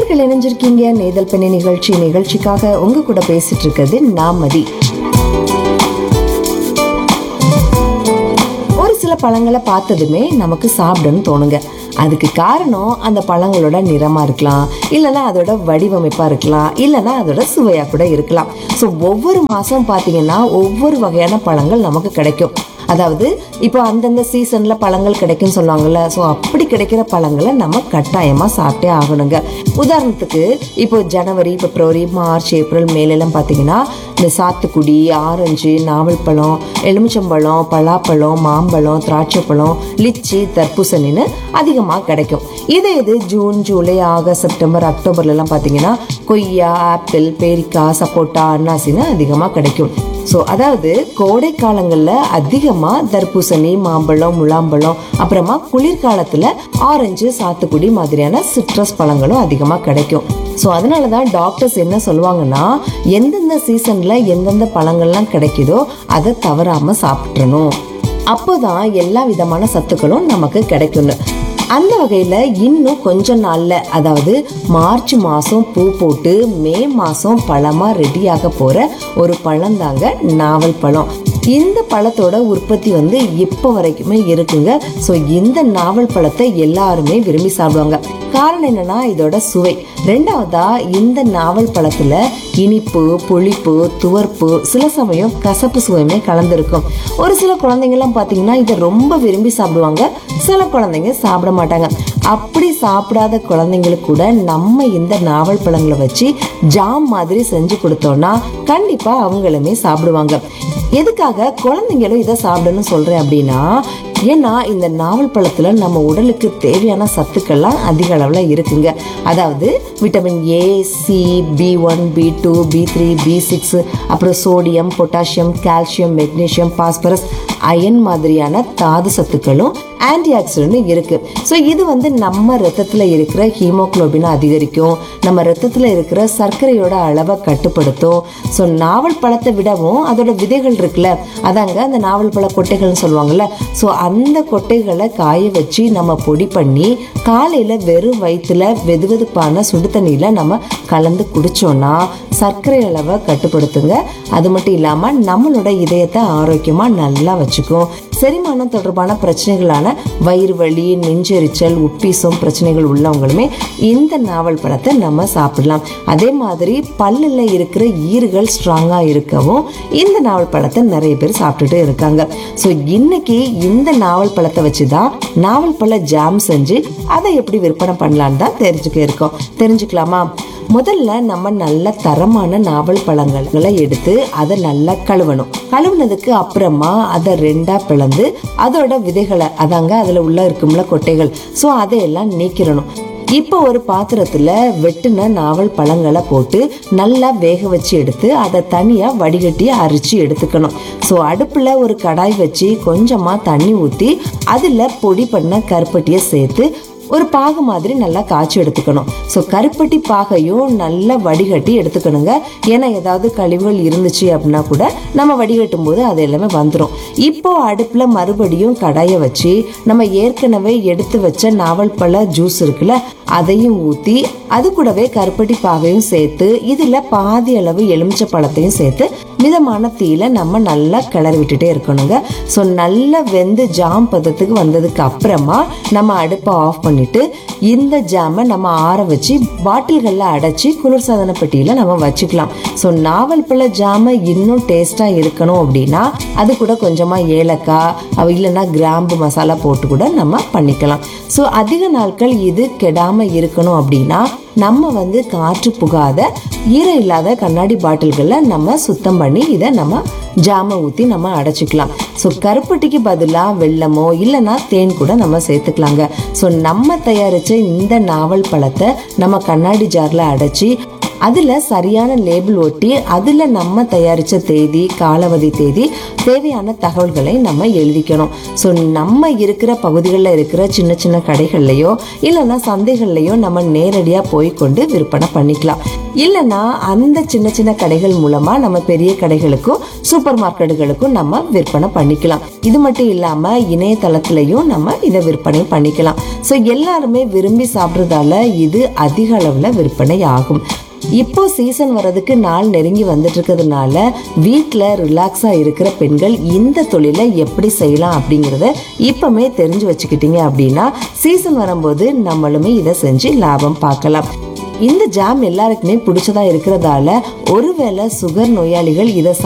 நேர்கள் இணைஞ்சிருக்கீங்க நேதல் பெண்ணை நிகழ்ச்சி நிகழ்ச்சிக்காக உங்க கூட பேசிட்டு இருக்கிறது நான் மதி ஒரு சில பழங்களை பார்த்ததுமே நமக்கு சாப்பிடணும்னு தோணுங்க அதுக்கு காரணம் அந்த பழங்களோட நிறமா இருக்கலாம் இல்லைன்னா அதோட வடிவமைப்பா இருக்கலாம் இல்லைன்னா அதோட சுவையா கூட இருக்கலாம் ஸோ ஒவ்வொரு மாசம் பார்த்தீங்கன்னா ஒவ்வொரு வகையான பழங்கள் நமக்கு கிடைக்கும் அதாவது இப்போ அந்தந்த சீசன்ல பழங்கள் கிடைக்கும்னு சொல்லுவாங்கல்ல ஸோ அப்படி கிடைக்கிற பழங்களை நம்ம கட்டாயமா சாப்பிட்டே ஆகணுங்க உதாரணத்துக்கு இப்போ ஜனவரி பிப்ரவரி மார்ச் ஏப்ரல் மேலெல்லாம் பார்த்தீங்கன்னா இந்த சாத்துக்குடி ஆரஞ்சு நாவல் பழம் எலுமிச்சம்பழம் பலாப்பழம் மாம்பழம் திராட்சைப்பழம் லிச்சி தர்பூசணின்னு அதிகமாக கிடைக்கும் இதே இது ஜூன் ஜூலை ஆகஸ்ட் செப்டம்பர் அக்டோபர்லலாம் பார்த்தீங்கன்னா கொய்யா ஆப்பிள் பேரிக்காய் சப்போட்டா அன்னாசின்னு அதிகமாக கிடைக்கும் ஸோ அதாவது கோடை காலங்களில் அதிகமாக தர்பூசணி மாம்பழம் முலாம்பழம் அப்புறமா குளிர்காலத்தில் ஆரஞ்சு சாத்துக்குடி மாதிரியான சிட்ரஸ் பழங்களும் அதிகமாக கிடைக்கும் ஸோ அதனால தான் டாக்டர்ஸ் என்ன சொல்லுவாங்கன்னா எந்தெந்த சீசனில் எந்தெந்த பழங்கள்லாம் கிடைக்குதோ அதை தவறாமல் சாப்பிட்றணும் அப்போதான் எல்லா விதமான சத்துக்களும் நமக்கு கிடைக்கும்னு அந்த வகையில இன்னும் கொஞ்ச நாள்ல அதாவது மார்ச் மாசம் பூ போட்டு மே மாசம் பழமா ரெடியாக போற ஒரு பழம் தாங்க நாவல் பழம் இந்த பழத்தோட உற்பத்தி வந்து இப்போ வரைக்குமே இருக்குங்க ஸோ இந்த நாவல் பழத்தை எல்லாருமே விரும்பி சாப்பிடுவாங்க காரணம் என்னன்னா இதோட சுவை ரெண்டாவதா இந்த நாவல் பழத்துல இனிப்பு புளிப்பு துவர்ப்பு சில சமயம் கசப்பு சுவையுமே கலந்துருக்கும் ஒரு சில குழந்தைங்கலாம் பார்த்தீங்கன்னா இதை ரொம்ப விரும்பி சாப்பிடுவாங்க சில குழந்தைங்க சாப்பிட மாட்டாங்க அப்படி சாப்பிடாத குழந்தைங்களுக்கு கூட நம்ம இந்த நாவல் பழங்களை வச்சு ஜாம் மாதிரி செஞ்சு கொடுத்தோம்னா கண்டிப்பா அவங்களுமே சாப்பிடுவாங்க எதுக்காக குழந்தைங்களும் இதை சாப்பிடணும்னு சொல்றேன் அப்படின்னா ஏன்னா இந்த நாவல் பழத்துல நம்ம உடலுக்கு தேவையான சத்துக்கள்லாம் அதிக அளவில் இருக்குங்க அதாவது vitamin A C B one B two B three B six அப்புறம் sodium potassium calcium magnesium phosphorus iron மாதிரியான தாது சத்துக்களும் ஆன்டி ஆக்சிடென்ட் இருக்கு ஸோ இது வந்து நம்ம ரத்தத்தில் இருக்கிற ஹீமோக்ளோபினை அதிகரிக்கும் நம்ம ரத்தத்தில் இருக்கிற சர்க்கரையோட அளவை கட்டுப்படுத்தும் ஸோ நாவல் பழத்தை விடவும் அதோட விதைகள் இருக்குல்ல அதாங்க அந்த நாவல் பழ கொட்டைகள்னு சொல்லுவாங்கல்ல ஸோ அந்த கொட்டைகளை காய வச்சு நம்ம பொடி பண்ணி காலையில் வெறும் வயிற்றுல வெது வெதுப்பான சுடு தண்ணியில் நம்ம கலந்து குடிச்சோம்னா சர்க்கரை அளவை கட்டுப்படுத்துங்க அது மட்டும் இல்லாமல் நம்மளோட இதயத்தை ஆரோக்கியமாக நல்லா வச்சுக்கும் செரிமானம் தொடர்பான பிரச்சனைகளான வயிறு வலி நெஞ்செரிச்சல் உப்பீசம் பிரச்சனைகள் உள்ளவங்களுமே இந்த நாவல் பழத்தை நம்ம சாப்பிடலாம் அதே மாதிரி பல்லில் இருக்கிற ஈறுகள் ஸ்ட்ராங்காக இருக்கவும் இந்த நாவல் பழத்தை நிறைய பேர் சாப்பிட்டுட்டு இருக்காங்க ஸோ இன்னைக்கு இந்த நாவல் பழத்தை வச்சு தான் நாவல் பழ ஜாம் செஞ்சு அதை எப்படி விற்பனை பண்ணலான்னு தான் தெரிஞ்சுக்க இருக்கோம் தெரிஞ்சுக்கலாமா முதல்ல நம்ம நல்ல தரமான நாவல் பழங்களை எடுத்து அதை நல்லா கழுவணும் கழுவுனதுக்கு அப்புறமா அதை ரெண்டா பிளந்து அதோட விதைகளை அதாங்க அதுல உள்ள இருக்கும்ல கொட்டைகள் ஸோ அதையெல்லாம் நீக்கிடணும் இப்போ ஒரு பாத்திரத்துல வெட்டுன நாவல் பழங்களை போட்டு நல்லா வேக வச்சு எடுத்து அதை தனியா வடிகட்டி அரிச்சு எடுத்துக்கணும் ஸோ அடுப்புல ஒரு கடாய் வச்சு கொஞ்சமா தண்ணி ஊற்றி அதுல பொடி பண்ண கருப்பட்டியை சேர்த்து ஒரு பாகு மாதிரி நல்லா காய்ச்சி எடுத்துக்கணும் ஸோ கருப்பட்டி பாகையும் நல்லா வடிகட்டி எடுத்துக்கணுங்க ஏன்னா ஏதாவது கழிவுகள் இருந்துச்சு அப்படின்னா கூட நம்ம வடிகட்டும் போது அது எல்லாமே வந்துடும் இப்போ அடுப்பில் மறுபடியும் கடாயை வச்சு நம்ம ஏற்கனவே எடுத்து வச்ச நாவல் பழ ஜூஸ் இருக்குல்ல அதையும் ஊற்றி அது கூடவே கருப்பட்டி பாகையும் சேர்த்து இதில் பாதி அளவு எலுமிச்சை பழத்தையும் சேர்த்து மிதமான தீயில நம்ம நல்லா கிளறி விட்டுட்டே இருக்கணுங்க ஸோ நல்லா வெந்து ஜாம் பதத்துக்கு வந்ததுக்கு அப்புறமா நம்ம அடுப்பை ஆஃப் பண்ணிட்டு இந்த ஜாமை நம்ம ஆற வச்சு பாட்டில்களில் அடைச்சி குளிர்சாதன பெட்டியில் நம்ம வச்சுக்கலாம் ஸோ நாவல் பழ ஜாமை இன்னும் டேஸ்ட்டாக இருக்கணும் அப்படின்னா அது கூட கொஞ்சமாக ஏலக்காய் அவ இல்லைன்னா கிராம்பு மசாலா போட்டு கூட நம்ம பண்ணிக்கலாம் ஸோ அதிக நாட்கள் இது கெடாமல் இருக்கணும் அப்படின்னா நம்ம வந்து காற்று புகாத ஈரம் இல்லாத கண்ணாடி பாட்டில்களில் நம்ம சுத்தம் பண்ணி இதை நம்ம ஜாமை ஊற்றி நம்ம அடைச்சிக்கலாம் ஸோ கருப்பட்டிக்கு பதிலாக வெல்லமோ இல்லைன்னா தேன் கூட நம்ம சேர்த்துக்கலாங்க ஸோ நம்ம தயாரித்த இந்த நாவல் பழத்தை நம்ம கண்ணாடி ஜாரில் அடைச்சி அதில் சரியான லேபிள் ஒட்டி அதில் நம்ம தயாரித்த தேதி காலாவதி தேதி தேவையான தகவல்களை நம்ம எழுதிக்கணும் ஸோ நம்ம இருக்கிற பகுதிகளில் இருக்கிற சின்ன சின்ன கடைகள்லையோ இல்லைன்னா சந்தைகள்லையோ நம்ம நேரடியாக போய் கொண்டு விற்பனை பண்ணிக்கலாம் இல்லைன்னா அந்த சின்ன சின்ன கடைகள் மூலமா நம்ம பெரிய கடைகளுக்கும் சூப்பர் மார்க்கெட்டுகளுக்கும் நம்ம விற்பனை பண்ணிக்கலாம் இது மட்டும் இல்லாம இணையதளத்திலையும் நம்ம இதை விற்பனை பண்ணிக்கலாம் ஸோ எல்லாருமே விரும்பி சாப்பிட்றதால இது அதிக அளவில் விற்பனை ஆகும் இப்போ சீசன் வர்றதுக்கு நாள் நெருங்கி வந்துட்டு இருக்கிறதுனால வீட்டில் ரிலாக்ஸாக இருக்கிற பெண்கள் இந்த தொழிலை எப்படி செய்யலாம் அப்படிங்கிறத இப்பவுமே தெரிஞ்சு வச்சுக்கிட்டீங்க அப்படின்னா சீசன் வரும்போது நம்மளுமே இதை செஞ்சு லாபம் பார்க்கலாம் இந்த ஜாம் எல்லாருக்குமே பிடிச்சதா இருக்கிறதால ஒருவேளை சுகர் நோயாளிகள் இதை